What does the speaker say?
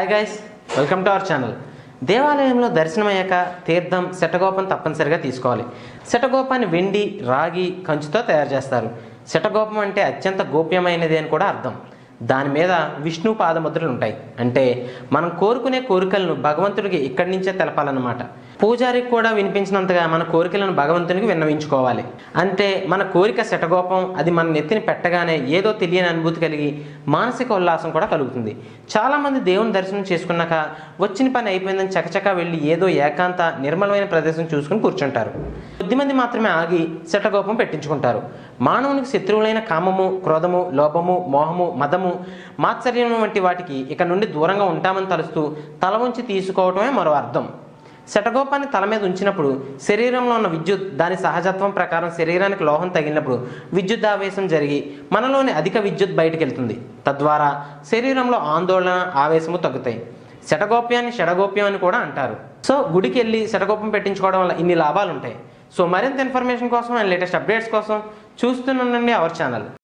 guys welcome to our channel దేవాలయంలో దర్శనమయ్యాక తీర్థం శటగోపం తప్పనిసరిగా తీసుకోవాలి శటగోపాన్ని వెండి రాగి కంచుతో తయారు చేస్తారు శటగోపం అంటే అత్యంత గోప్యమైనది అని కూడా అర్థం దాని మీద విష్ణు పాదముద్రలు ఉంటాయి అంటే మనం కోరుకునే కోరికలను భగవంతుడికి ఇక్కడి నుంచే తెలపాలన్నమాట పూజారికి కూడా వినిపించినంతగా మన కోరికలను భగవంతునికి విన్నవించుకోవాలి అంటే మన కోరిక శటగోపం అది మన నెత్తిని పెట్టగానే ఏదో తెలియని అనుభూతి కలిగి మానసిక ఉల్లాసం కూడా కలుగుతుంది చాలామంది దేవుని దర్శనం చేసుకున్నాక వచ్చిన పని అయిపోయిందని చకచకా వెళ్ళి ఏదో ఏకాంత నిర్మలమైన ప్రదేశం చూసుకుని కూర్చుంటారు కొద్దిమంది మాత్రమే ఆగి శటగోపం పెట్టించుకుంటారు మానవునికి శత్రువులైన కామము క్రోధము లోభము మోహము మదము మాత్సర్యం వంటి వాటికి ఇక నుండి దూరంగా ఉంటామని తలుస్తూ తల ఉంచి తీసుకోవటమే మరో అర్థం శటగోపాన్ని తల మీద ఉంచినప్పుడు శరీరంలో ఉన్న విద్యుత్ దాని సహజత్వం ప్రకారం శరీరానికి లోహం తగిలినప్పుడు విద్యుత్ ఆవేశం జరిగి మనలోని అధిక విద్యుత్ బయటికి వెళ్తుంది తద్వారా శరీరంలో ఆందోళన ఆవేశము తగ్గుతాయి శటగోప్యాన్ని షడగోప్యం అని కూడా అంటారు సో గుడికి వెళ్ళి శటగోపం పెట్టించుకోవడం వల్ల ఇన్ని లాభాలు ఉంటాయి సో మరింత ఇన్ఫర్మేషన్ కోసం అండ్ లేటెస్ట్ అప్డేట్స్ కోసం చూస్తూనండి అవర్ ఛానల్